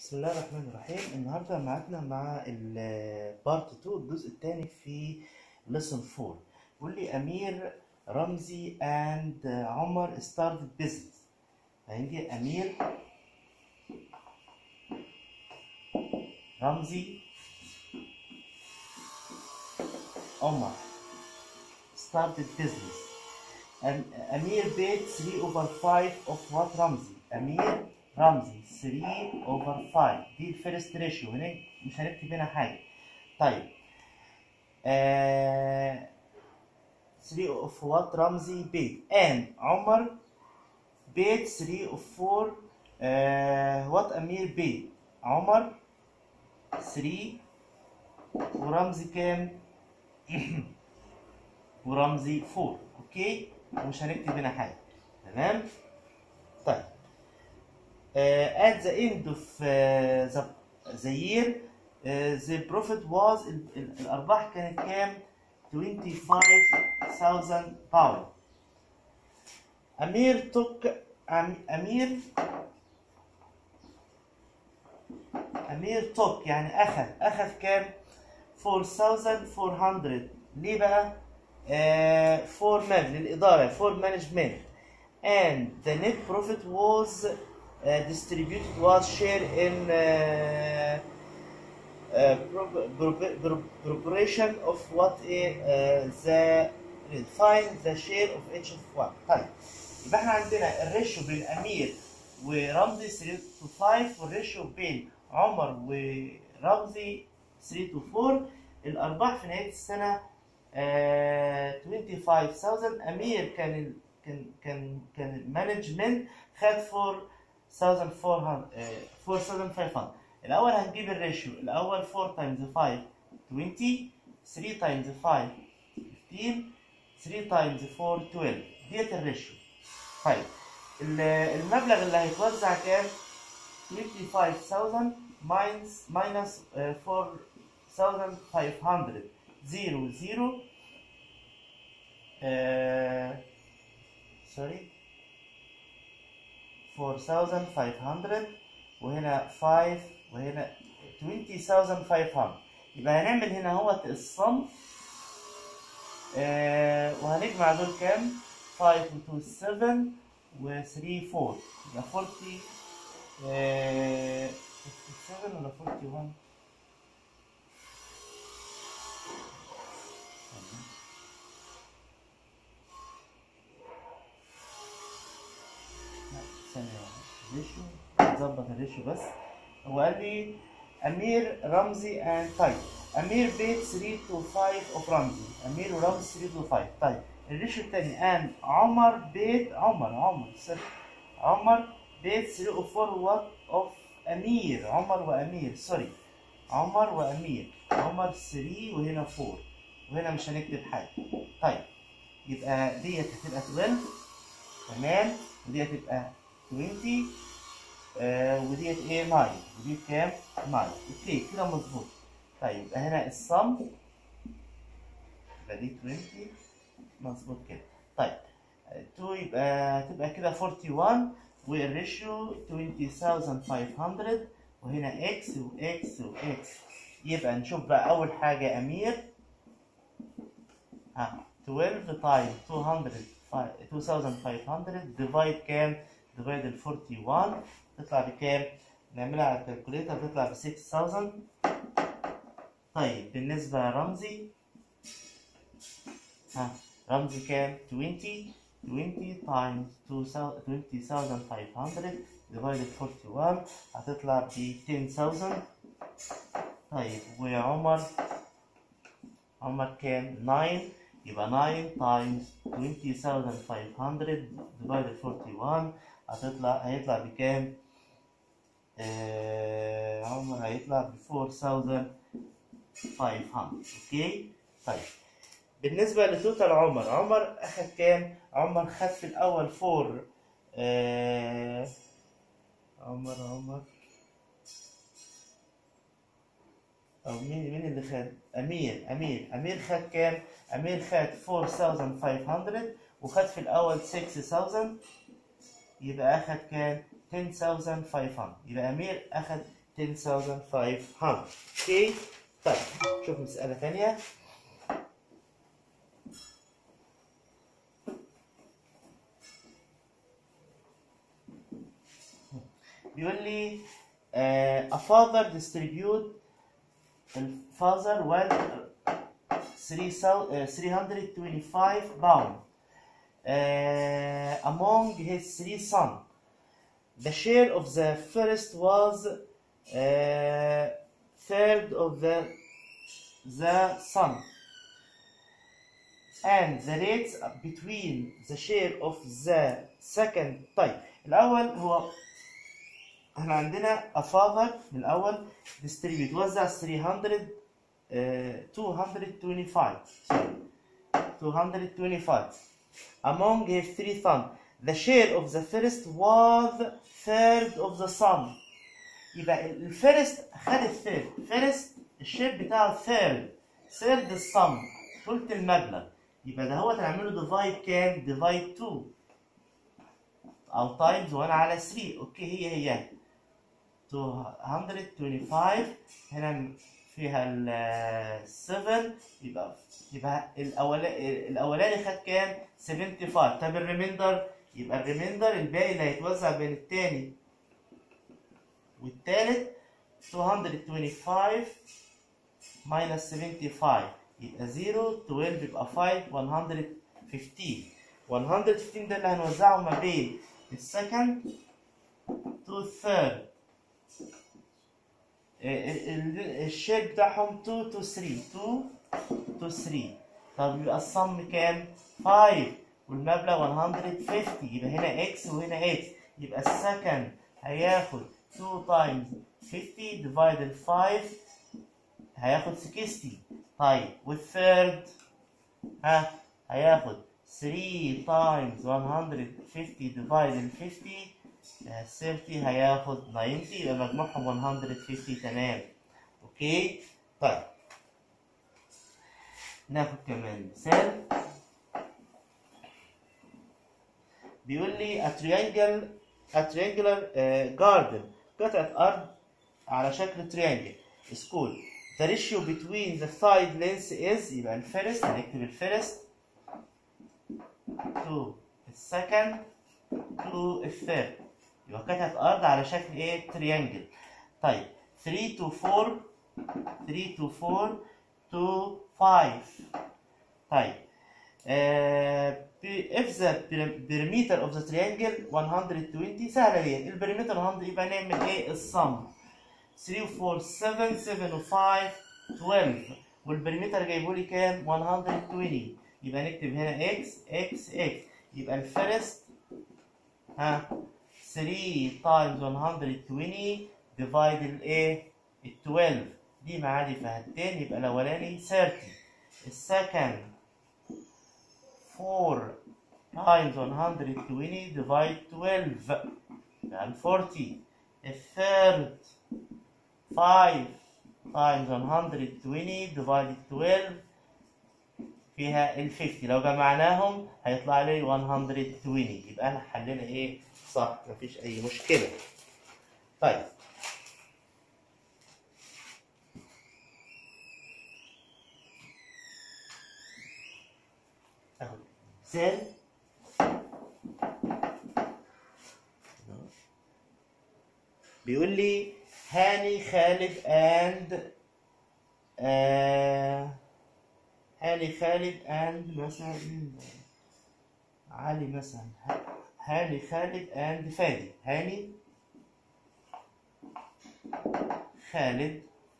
بسم الله الرحمن الرحيم النهارده معانا مع البارت 2 الجزء الثاني في lesson 4 بيقول لي امير رمزي and عمر started business هيجي امير رمزي عمر started business أم- امير paid 3 over 5 of what رمزي امير رمزي 3 over 5 دي الفيرست ريشيو هنا مش هنكتب هنا حاجه طيب آه 3 of what رمزي paid and عمر paid 3 of 4 آه what امير paid عمر 3 ورمزي كام ورمزي 4 اوكي ومش هنكتب هنا حاجه تمام طيب uh, at the end of uh, the, the year uh, the profit was ال- ال- الأرباح كانت كام؟ 25,000 pound أمير took أم- أمير أمير took يعني أخذ أخذ كام؟ 4,400 ليه بقى؟ uh, for man للإدارة for management and the net profit was uh, distributed was share in uh, uh, pro- pro- pro- proportion of what is uh, the find the share of each of one طيب يبقى احنا عندنا الريشيو بين امير ورمزي 3 to 5 والريشيو بين عمر ورمزي 3 to 4 الارباح في نهايه السنه آه 25000 امير كان ال- كان كان كان المانجمنت خد 4400 آه، 4500 الاول هنجيب الريشيو الاول 4 تايمز 5 20 3 تايمز 5 15 3 تايمز 4 12 ديت الريشيو طيب ال- المبلغ اللي هيتوزع كام 25000 minus minus آه، 4500 0 0 آه، سوري 4500 وهنا 5 وهنا 20500 يبقى هنعمل هنا هو الصم آه وهنجمع دول كام 5 و 2 7 و 3 4 يبقى 40 آه 57 ولا 41 لا، ثانية واحدة. الريشيو نظبط الريشيو بس هو قال لي أمير رمزي and طيب أمير بيت 3 to 5 of رمزي أمير ورمزي 3 to 5 طيب الريشيو التاني and عمر بيت عمر عمر صفر عمر بيت 3 of 4 what of أمير عمر وأمير سوري عمر وأمير عمر 3 وهنا 4 وهنا مش هنكتب حاجة طيب يبقى ديت هتبقى 12 تمام ودي هتبقى 20 آه وديت ايه 9 ودي كام 9 اوكي كده مظبوط طيب يبقى هنا الصم يبقى دي 20 مظبوط كده طيب 2 يبقى تبقى كده 41 والريشيو 20500 وهنا اكس واكس واكس يبقى نشوف بقى اول حاجه امير ها 12 تايم 200 2500 ديفايد كام؟ ديفايد ال 41 تطلع بكام؟ نعملها على الكالكوليتر تطلع ب 6000 طيب بالنسبة لرمزي ها رمزي كام؟ 20 20 تايمز 20500 ديفايد 41 هتطلع ب 10000 طيب وعمر عمر كام؟ 9 يبقى 9 times 20500 divided 41 هتطلع هيطلع بكام؟ آه عمر هيطلع ب 4500 اوكي؟ طيب بالنسبة لتوتال عمر عمر أخد كام؟ عمر خد في الأول 4 آه عمر عمر أو مين مين اللي خد؟ أمير أمير أمير خد كام؟ أمير خد 4500 وخد في الأول 6000 يبقى أخد كام؟ 10500 يبقى أمير أخد 10500 اوكي طيب شوف مسألة ثانية بيقول لي uh, a father distribute الفازر was 325 pound uh, among his three sons. The share of the first was uh, third of the the son. And the rates between the share of the second طيب الأول هو احنا عندنا a father من الأول distribute وزع 300 uh, 225 sorry 225 among his three sons the share of the first was third of the son يبقى الفيرست خد الثيرد فيرست الشير بتاعه ثيرد ثيرد الصم ثلث المبلغ يبقى ده هو هنعمله ديفايد كام؟ ديفايد 2 او تايمز 1 على 3 اوكي هي هي 225 هنا فيها ال 7 يبقى يبقى الاولاني الاولاني خد كام 75 طب الريميندر يبقى الريميندر الباقي اللي هيتوزع بين التاني والتالت 225 minus 75 يبقى 0 12 يبقى 5 115 115 ده اللي هنوزعه ما بين السكند تو الثيرد الشير بتاعهم 2 to 3 2 to 3 طب يبقى الصم كام؟ 5 والمبلغ 150 يبقى هنا اكس وهنا اكس يبقى السكند هياخد 2 times 50 divided 5 هياخد 60 طيب والثيرد ها هياخد 3 times 150 divided 50 آه، 30 هياخد 90 يبقى مجموعهم 150 تمام اوكي طيب ناخد كمان مثال بيقول لي a triangle a triangular uh, garden قطعة أرض على شكل triangle school the ratio between the side lengths is يبقى الفيرست هنكتب الفيرست to السكند to الثيرد يبقى قطعة أرض على شكل إيه triangle طيب 3 to 4 3 to 4 to 5 طيب آه if the perimeter of the triangle 120 سهلة دي البريمتر 100 يبقى نعمل ايه الصم 3 و 4 7 7 و 5 12 والبريمتر جايبه لي كام 120 يبقى نكتب هنا x x x يبقى الفيرست ها 3 times 120 divide الايه ال 12 دي معادي فهتين يبقى الاولاني 30 السكند 4 times 120 divide 12 يعني 40 الثيرد 5 times 120 divide 12 فيها ال 50 لو جمعناهم هيطلع لي 120 يبقى احنا حلينا ايه صح مفيش اي مشكله طيب اهو مثال بيقول لي هاني خالد اند آه هاني خالد اند مثلا علي مثلا هاني خالد اند فادي هاني خالد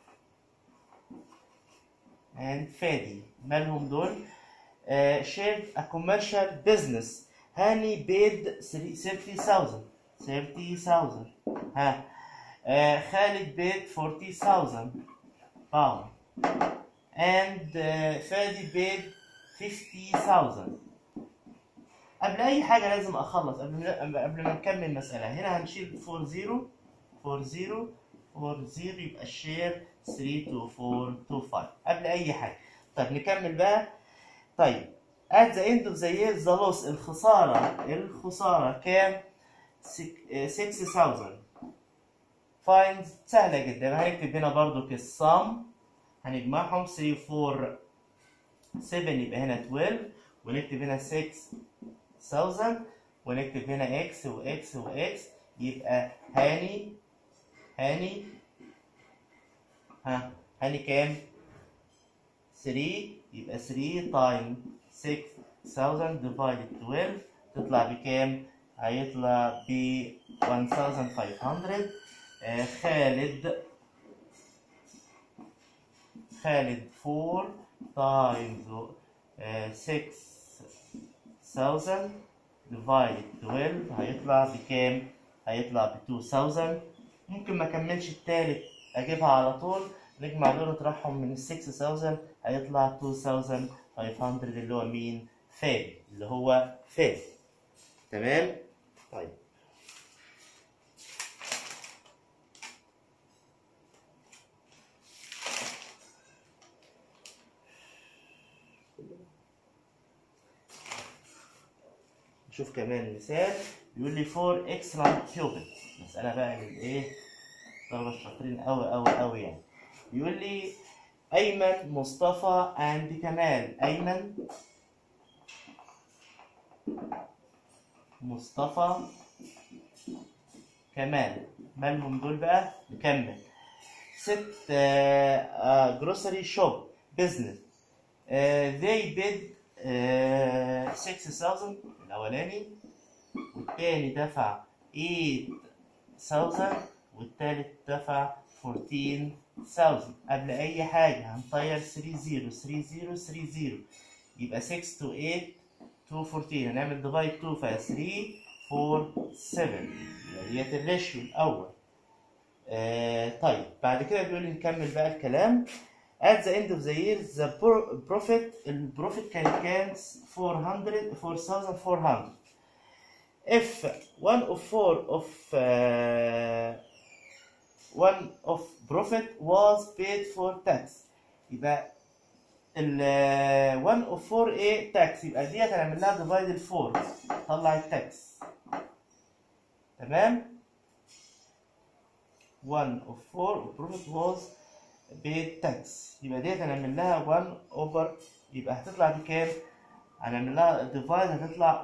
اند فادي مالهم دول شير ا كوميرشال بزنس هاني بيد 30000 30000 ها آه خالد بيد 40000 باوند and uh, فادي بيد 50000 قبل اي حاجه لازم اخلص قبل ما قبل ما نكمل المساله هنا هنشيل 4 0 4 0 4 0 يبقى الشير 3 2 4 2 5 قبل اي حاجه طيب نكمل بقى طيب at the end of the year the loss الخساره الخساره كام 6000 find سهلة جدا هنكتب هنا برضو كالصم هنجمعهم 3 4 7 يبقى هنا 12 ونكتب هنا 6000 ونكتب هنا x و x و x يبقى هاني هاني ها هاني كام؟ 3 يبقى 3 تايم 6000 divided 12 تطلع بكام؟ هيطلع ب 1500 آه خالد خالد 4 times آه 6000 divided 12 هيطلع بكام؟ هيطلع ب 2000 ممكن ما اكملش التالت اجيبها على طول نجمع دول نطرحهم من ال 6000 هيطلع 2500 اللي هو مين؟ فاد اللي هو فاد تمام؟ طيب نشوف كمان مثال بيقول لي فور اكسلنت كيوبيت مسألة بقى من ايه طلبة شاطرين أوي أوي أوي يعني بيقول لي أيمن مصطفى اند كمال أيمن مصطفى كمال مالهم دول بقى نكمل ست جروسري شوب بزنس they bid uh, 6000 الأولاني والتاني دفع 8000 والتالت دفع 14000 قبل أي حاجة هنطير 3 0 3 0 3 0 يبقى 6 to 8 to 14 هنعمل ديفايد 2 ف 3 4 7 يبقى ديت الريشيو الأول آه طيب بعد كده بيقول لي نكمل بقى الكلام at the end of the year the profit البروفيت كان كام 400 4400 if one of four of uh, one of profit was paid for tax يبقى ال uh, one of four a tax يبقى ديت هنعمل لها divide ال 4 طلع التاكس تمام one of four of profit was paid tax يبقى ديت هنعمل لها 1 over يبقى هتطلع بكام؟ هنعمل لها ديفايد هتطلع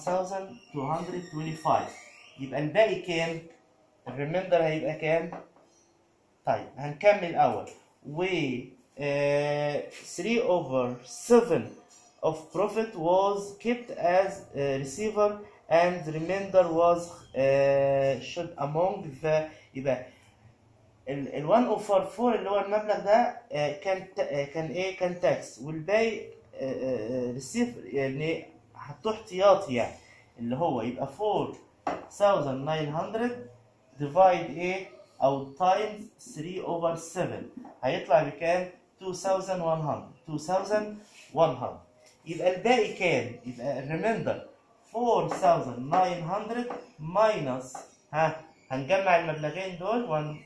1225 يبقى الباقي كام؟ الريميندر هيبقى كام؟ طيب هنكمل الأول و uh, 3 over 7 of profit was kept as a receiver and the remainder was uh, should among the يبقى ال 1 اوفر 4 اللي هو المبلغ ده كان كان ايه كان تاكس والباقي ريسيف يعني حطوه احتياطي يعني اللي هو يبقى 4900 ديفايد ايه او تايمز 3 اوفر 7 هيطلع بكام 2100 2100 يبقى الباقي كام يبقى الريميندر 4900 ماينس ها هنجمع المبلغين دول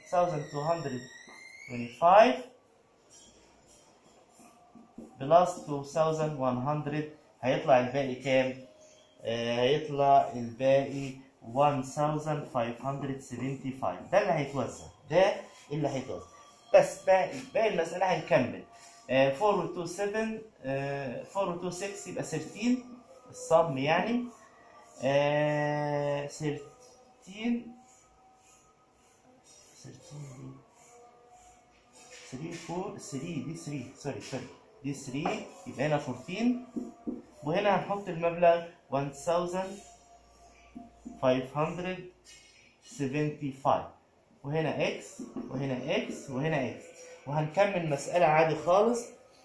1225 بلس 2100 هيطلع الباقي كام؟ آه هيطلع الباقي 1575 ده اللي هيتوزع ده اللي هيتوزع بس باقي باقي المسألة هنكمل آه 4 و 2 7 آه 4 و 2 6 يبقى 13 الصم يعني آه 13 3 4 3 دي 3 سوري سوري دي 3 يبقى هنا 14 وهنا هنحط المبلغ 1575 وهنا اكس وهنا اكس وهنا اكس وهنكمل مسألة عادي خالص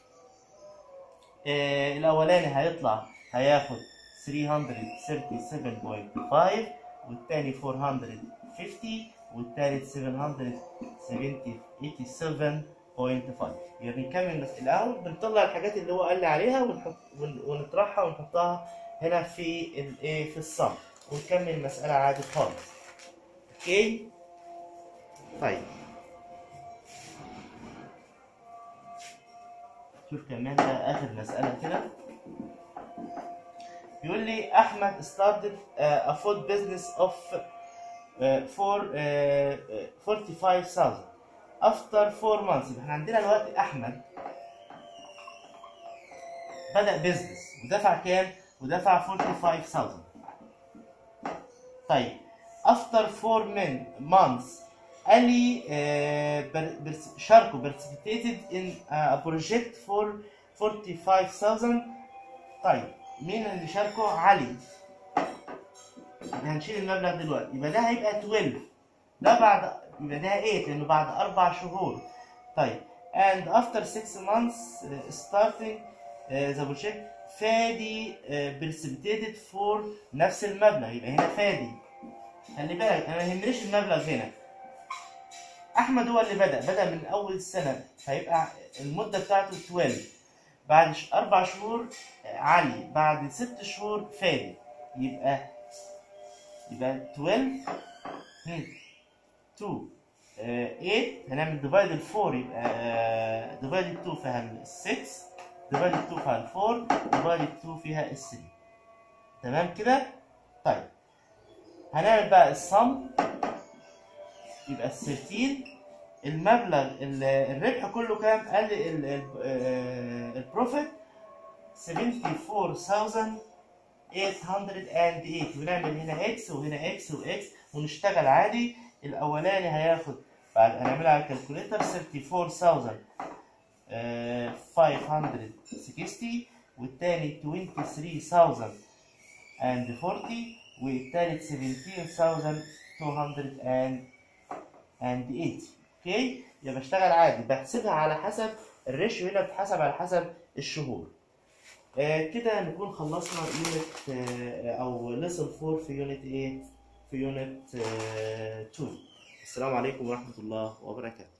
آه الأولاني هيطلع هياخد 337.5 والتاني 450 والتالت 787.5 يعني نكمل الاول بنطلع الحاجات اللي هو قال لي عليها ونحط ونطرحها ونحطها هنا في الايه في الصم ونكمل المساله عادي خالص اوكي طيب شوف كمان ده اخر مساله كده بيقول لي احمد started a food business of for uh, 45000 after 4 months يبقى احنا عندنا دلوقتي احمد بدأ بيزنس ودفع كام؟ ودفع 45000 طيب after 4 من months قال لي آه، بر- برس- شاركوا participated in a project for 45000 طيب مين اللي شاركوا؟ علي يبقى هنشيل المبلغ دلوقتي يبقى ده هيبقى 12 ده بعد يبقى ده 8 لانه بعد اربع شهور طيب and after 6 months uh, starting uh, the project فادي uh, precipitated for نفس المبلغ يبقى هنا فادي خلي بالك انا ما يهمنيش المبلغ هنا احمد هو اللي بدا بدا من اول السنه فيبقى المده بتاعته 12 بعد ش- اربع شهور آه، علي بعد ست شهور فادي يبقى يبقى 12 هم، 2 آه، 8 هنعمل ديفايد ال 4 يبقى ديفايد 2 فيها ال 6 ديفايد 2 فيها ال 4 ديفايد 2 فيها ال 3 تمام كده؟ طيب هنعمل بقى الصم يبقى ال 13 المبلغ ال- الربح كله كام؟ قال لي ال- ال- آه، البروفيت 74808 ونعمل هنا اكس وهنا اكس واكس ونشتغل عادي الاولاني هياخد بعد هنعملها على الكالكوليتر 34560 والتاني 23040 والتالت 17280 اوكي يبقى بشتغل عادي بحسبها على حسب الريشيو هنا بتحسب على حسب الشهور آه كده نكون خلصنا يونت آه او ليسن 4 في يونت ايه في يونت آه 2 السلام عليكم ورحمة الله وبركاته